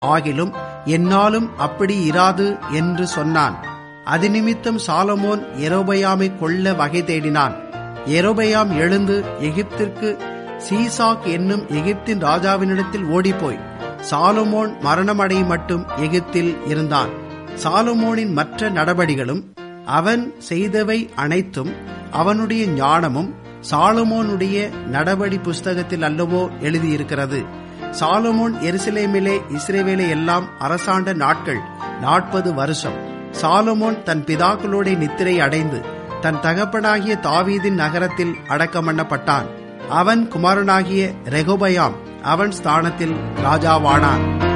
ஆகிலும் என்னாலும் அப்படி இராது என்று சொன்னான் அது நிமித்தம் சாலமோன் எரோபயாமை கொல்ல வகை தேடினான் எரோபயாம் எழுந்து எகிப்திற்கு சீசாக் என்னும் எகிப்தின் ராஜாவினிடத்தில் ஓடிப்போய் சாலமோன் மரணமடையும் மட்டும் எகிப்தில் இருந்தான் சாலமோனின் மற்ற நடபடிகளும் அவன் செய்தவை அனைத்தும் அவனுடைய ஞானமும் சாலமோனுடைய நடபடி புஸ்தகத்தில் அல்லவோ எழுதியிருக்கிறது சாலமோன் எருசலேமிலே இஸ்ரேவேலை எல்லாம் அரசாண்ட நாட்கள் நாற்பது வருஷம் சாலமோன் தன் பிதாக்களோட நித்திரை அடைந்து தன் தகப்பனாகிய தாவீதின் நகரத்தில் அடக்கமண்ணப்பட்டான் அவன் குமாரனாகிய ரெகோபயாம் அவன் ஸ்தானத்தில் ராஜாவானான்